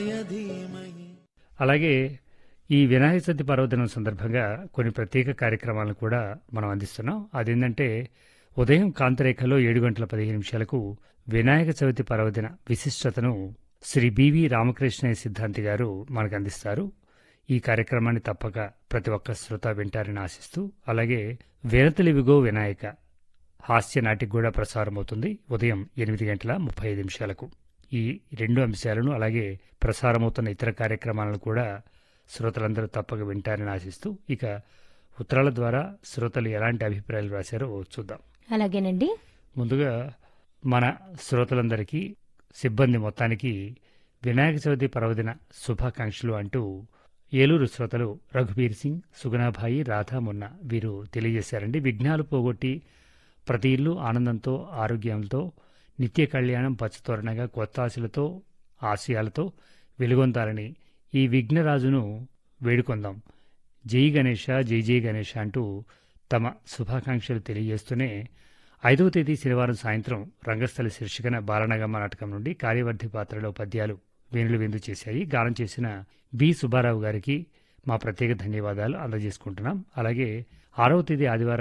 అలాగే ఈ వినాయక చవితి పర్వదినం సందర్భంగా కొన్ని ప్రత్యేక కార్యక్రమాలను కూడా మనం అందిస్తున్నాం అదేంటంటే ఉదయం కాంతిరేఖలో ఏడు గంటల పదిహేను నిమిషాలకు వినాయక చవితి పర్వదిన విశిష్టతను శ్రీ బివి రామకృష్ణయ్య సిద్ధాంతి గారు మనకు అందిస్తారు ఈ కార్యక్రమాన్ని తప్పక ప్రతి ఒక్క శ్రోత వింటారని ఆశిస్తూ అలాగే వినతలివిగో వినాయక హాస్య నాటికి కూడా ప్రసారమవుతుంది ఉదయం ఎనిమిది గంటల ముప్పై ఐదు నిమిషాలకు ఈ రెండు అంశాలను అలాగే ప్రసారమవుతున్న ఇతర కార్యక్రమాలను కూడా శ్రోతలందరూ తప్పక వింటారని ఆశిస్తూ ఇక ఉత్తరాల ద్వారా శ్రోతలు ఎలాంటి అభిప్రాయాలు రాశారో చూద్దాం అలాగేనండి ముందుగా మన శ్రోతలందరికీ సిబ్బంది మొత్తానికి వినాయక చవితి పర్వదిన శుభాకాంక్షలు అంటూ ఏలూరు శ్రోతలు రఘుబీర్ సింగ్ సుగుణాభాయి రాధా మున్న వీరు తెలియజేశారండి విఘ్నాలు పోగొట్టి ప్రతి ఇల్లు ఆనందంతో ఆరోగ్యంతో నిత్య కళ్యాణం పచ్చతోరణగా కొత్త ఆశలతో ఆశయాలతో వెలుగొందాలని ఈ విఘ్నరాజును వేడుకొందాం జై గణేష జై జై గణేష అంటూ తమ శుభాకాంక్షలు తెలియజేస్తూనే ఐదవ తేదీ శనివారం సాయంత్రం రంగస్థలి శీర్షికన బాలనగమ్మ నాటకం నుండి కార్యవర్ధి పాత్రలో పద్యాలు వేణులు విందు చేశాయి గానం చేసిన బి సుబ్బారావు గారికి మా ప్రత్యేక ధన్యవాదాలు అందజేసుకుంటున్నాం అలాగే ఆరవ తేదీ ఆదివారం